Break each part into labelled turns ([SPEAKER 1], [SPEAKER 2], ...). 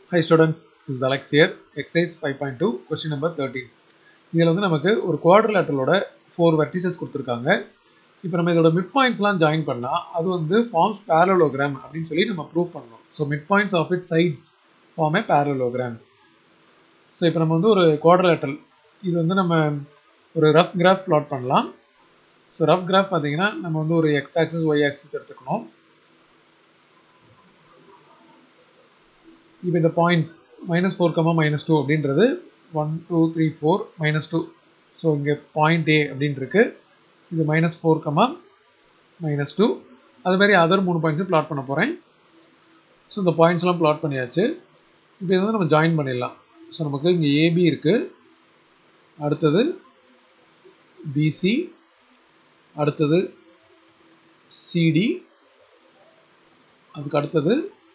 [SPEAKER 1] Hi students, this is Alex here. Exercise 5.2, question number 13. இதில் வந்து நமக்கு ஒரு குவாட்ரிலேட்டரலோட ஃபோர் வெர்டிசஸ் கொடுத்துருக்காங்க இப்போ நம்ம இதோட மிட் பாயிண்ட்ஸ்லாம் ஜாயின் பண்ணால் அது வந்து ஃபார்ம்ஸ் பேரலோகிராம் அப்படின்னு சொல்லி நம்ம ப்ரூவ் பண்ணணும் so mid points of it sides form a parallelogram so இப்போ நம்ம வந்து ஒரு குவாட்ரிலேட்டரல் இது வந்து நம்ம ஒரு ரஃப் கிராஃப் பிளாட் பண்ணலாம் ஸோ ரஃப் கிராஃப் பார்த்தீங்கன்னா நம்ம வந்து ஒரு எக்ஸ் ஆக்சிஸ் ஒய் ஆக்சிஸ் எடுத்துக்கணும் இப்போ இந்த points minus four comma minus two அப்படின்றது one two three four minus two so இங்கே பாயிண்ட் ஏ அப்படின்னு இருக்கு இது minus four comma minus two அது மாதிரி அதர் மூணு பாயிண்ட்ஸும் பிளாட் பண்ண போகிறேன் ஸோ இந்த பாயிண்ட்ஸ்லாம் பிளாட் பண்ணியாச்சு இப்போ இதை வந்து நம்ம ஜாயின் பண்ணிடலாம் ஸோ நமக்கு இங்கே ஏபி இருக்குது அடுத்தது பிசி அடுத்தது சிடி அதுக்கு அடுத்தது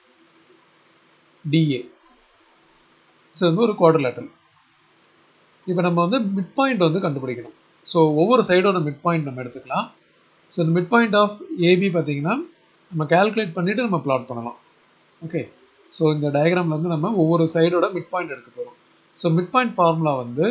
[SPEAKER 1] டிஏ ஸோ வந்து ஒரு குவாட்ரிலேட்டரல் இப்போ நம்ம வந்து மிட் பாயிண்ட் வந்து கண்டுபிடிக்கணும் ஸோ ஒவ்வொரு சைடோட மிட் பாயிண்ட் நம்ம எடுத்துக்கலாம் ஸோ இந்த மிட் பாயிண்ட் ஆஃப் ஏபி பார்த்தீங்கன்னா நம்ம கால்குலேட் பண்ணிவிட்டு நம்ம பிளாட் பண்ணலாம் ஓகே ஸோ இந்த டயக்ராமில் வந்து நம்ம ஒவ்வொரு சைடோட மிட் பாயிண்ட் எடுக்க போகிறோம் ஸோ மிட் பாயிண்ட் ஃபார்முலா வந்து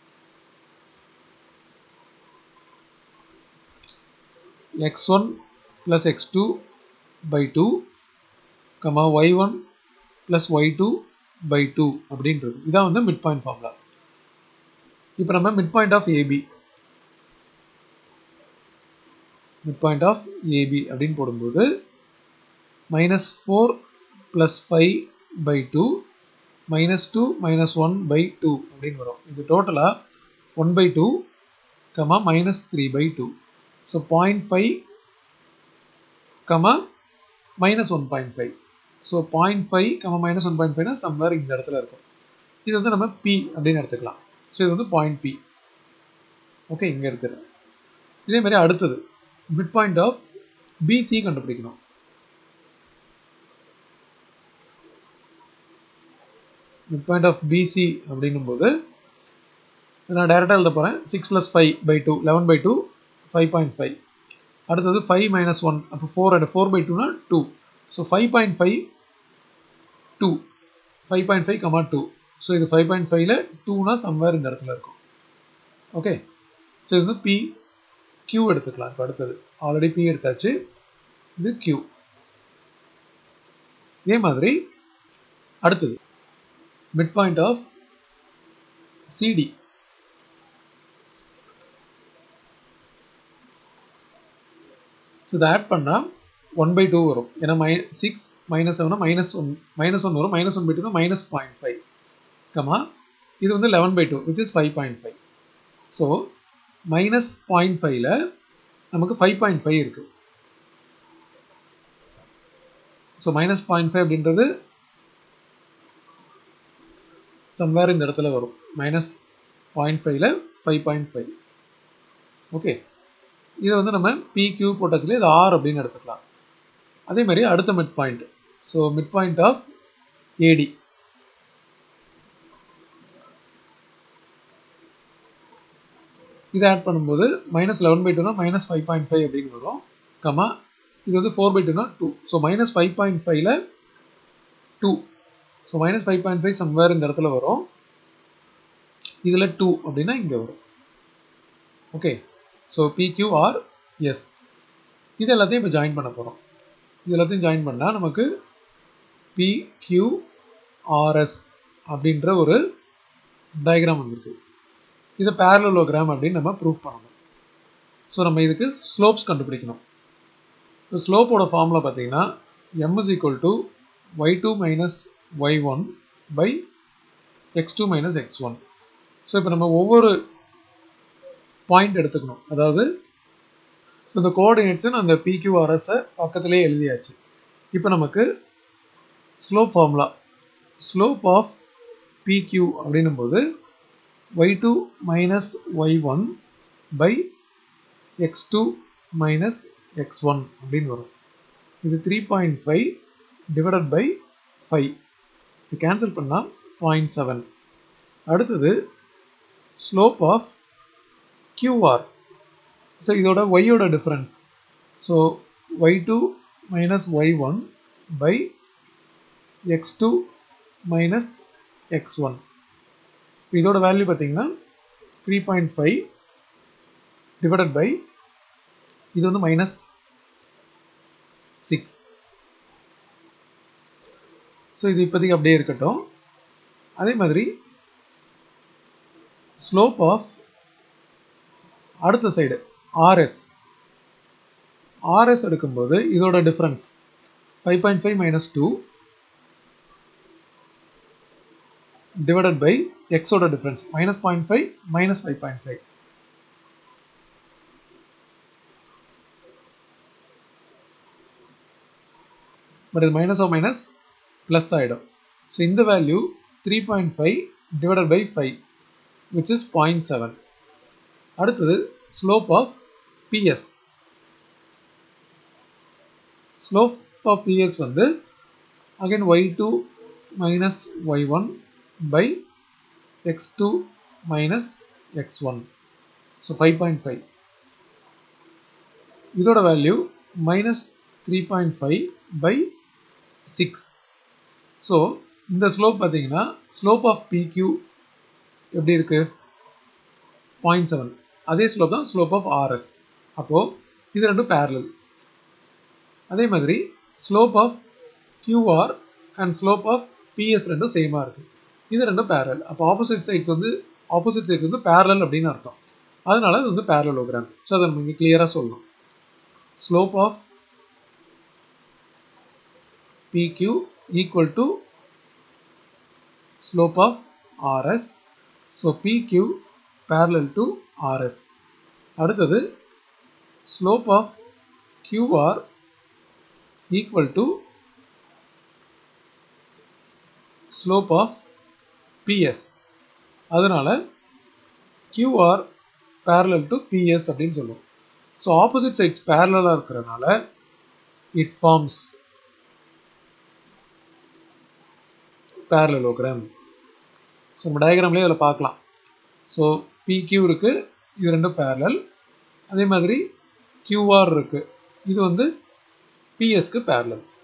[SPEAKER 1] x one plus x two by two comma y one plus y two by two அப்படின்றது இதான் வந்து மிட் பாயிண்ட் ஃபார்முலா இப்போ நம்ம mid point of AB mid point of AB அப்படின்னு போடும்போது minus four plus five by two minus two minus one by two அப்படின்னு வரும் இது டோட்டலாக one by two comma minus three by two so point five comma minus one point five so point five comma minus one point ஃபைவ்னா somewhere இந்த இடத்துல இருக்கும் இது வந்து நம்ம பி அப்படின்னு எடுத்துக்கலாம் ஸோ இது வந்து பாயிண்ட் பி ஓகே இங்கே எடுத்துறேன் இதே மாதிரி அடுத்தது மிட் பாயிண்ட் ஆஃப் பிசி கண்டுபிடிக்கணும் மிட் பாயிண்ட் ஆஃப் பிசி அப்படின்னும் போது நான் டைரெக்டாக எழுத போகிறேன் six plus five by two eleven by two five point five அடுத்தது ஃபைவ் மைனஸ் ஒன் அப்போ four and four by two two so five point five two five point five comma two so இது five point ஃபைவ்ல டூனா somewhere இந்த இடத்துல இருக்கும் okay so இது வந்து பி கியூ எடுத்துக்கலாம் இப்போ அடுத்தது ஆல்ரெடி பி எடுத்தாச்சு இது கியூ இதே மாதிரி அடுத்தது mid point of CD so இதை ஆட் பண்ணால் ஒன் பை டூ வரும் ஏன்னா மை சிக்ஸ் மைனஸ் செவனா மைனஸ் ஒன் மைனஸ் ஒன் வரும் minus one by two minus point five comma இது வந்து eleven by two which is five point five so minus point ஃபைவ்ல நமக்கு ஃபைவ் பாயிண்ட் ஃபைவ் இருக்கு ஸோ மைனஸ் பாயிண்ட் ஃபைவ் அப்படின்றது somewhere இந்த இடத்துல வரும் மைனஸ் பாயிண்ட் ஃபைவ்ல ஃபைவ் பாயிண்ட் ஃபைவ் ஓகே இதை வந்து நம்ம பிக்யூ போட்டாச்சுல இது ஆர் அப்படின்னு எடுத்துக்கலாம் அதே மாதிரி அடுத்த mid point so mid point of AD இதை ஆட் பண்ணும்போது minus eleven by two minus five point five அப்படின்னு வரும் கமா இது வந்து four by two two so minus five point ஃபைவ்ல two so minus five point five somewhere இந்த இடத்துல வரும் இதில் டூ அப்படின்னா இங்கே வரும் ஓகே ஸோ பிக்யூஆர் எஸ் இது எல்லாத்தையும் இப்போ ஜாயின் பண்ண போகிறோம் இது எல்லாத்தையும் ஜாயின் பண்ணால் நமக்கு பிக்யூஆர்எஸ் அப்படின்ற ஒரு டயக்ராம் வந்திருக்கு இதை பேரலோகிராம் அப்படின்னு நம்ம ப்ரூவ் பண்ணணும் ஸோ நம்ம இதுக்கு ஸ்லோப்ஸ் கண்டுபிடிக்கணும் இப்போ ஸ்லோப்போட ஃபார்முலா பார்த்தீங்கன்னா m is equal to y two minus y one by x two minus x one so இப்போ நம்ம ஒவ்வொரு பாயிண்ட் எடுத்துக்கணும் அதாவது ஸோ இந்த கோஆர்டினேட்ஸை நான் அந்த பிக்யூஆர்எஸை பக்கத்திலே எழுதியாச்சு இப்போ நமக்கு slope formula slope of PQ அப்படின்னும் போது y two minus y one by x two minus x one அப்படின்னு வரும் இது three point five divided by five இது கேன்சல் பண்ணால் பாயிண்ட் செவன் அடுத்தது ஸ்லோப் ஆஃப் QR. ஸோ இதோட ஒய்யோட difference so y two minus y one by x two minus x one இதோட value பார்த்தீங்கன்னா three point five divided by இது வந்து minus six so இது இப்போதைக்கு அப்படியே இருக்கட்டும் அதே மாதிரி ஸ்லோப் ஆஃப் அடுத்த சைடு ஆர்எஸ் ஆர்எஸ் எடுக்கும்போது இதோட difference five point five minus two divided by எக்ஸோட difference minus point five minus five point five but இது மைனஸ் ஆஃப் மைனஸ் ப்ளஸ் ஆகிடும் ஸோ இந்த value three point five divided by five which is point seven அடுத்தது slope of BS slope of BS வந்து again y two minus y one by x two minus x one so five point five இதோட value minus three point five by six so இந்த slope பார்த்தீங்கன்னா slope of PQ எப்படி இருக்கு point seven அதே slope தான் slope of RS அப்போது இது ரெண்டும் பேரலல் அதே மாதிரி slope of QR and slope of BS ரெண்டும் சேமாக இருக்குது இது ரெண்டும் பேரல் அப்போ ஆப்போசிட் சைட்ஸ் வந்து ஆப்போசிட் சைட்ஸ் வந்து பேரலல் அப்படின்னு அர்த்தம் அதனால இது வந்து பேரலோகிராம் ஸோ அதை நம்ம இங்கே கிளியராக சொல்லணும் slope of PQ equal to slope of RS. So PQ parallel to RS. அடுத்தது slope of QR equal to slope of PS. அதனால QR parallel to PS அப்படின்னு சொல்லுவோம் ஸோ ஆப்போசிட் சைட்ஸ் பேரலாக இருக்கிறதுனால இட் ஃபார்ம்ஸ் பேரலோகிராம் ஸோ நம்ம டயக்ராம்லேயே அதில் பார்க்கலாம் so பிக்யூ இருக்குது இது ரெண்டும் பேரலல் அதே மாதிரி கியூஆர் இருக்குது இது வந்து பிஎஸ்க்கு பேரலல்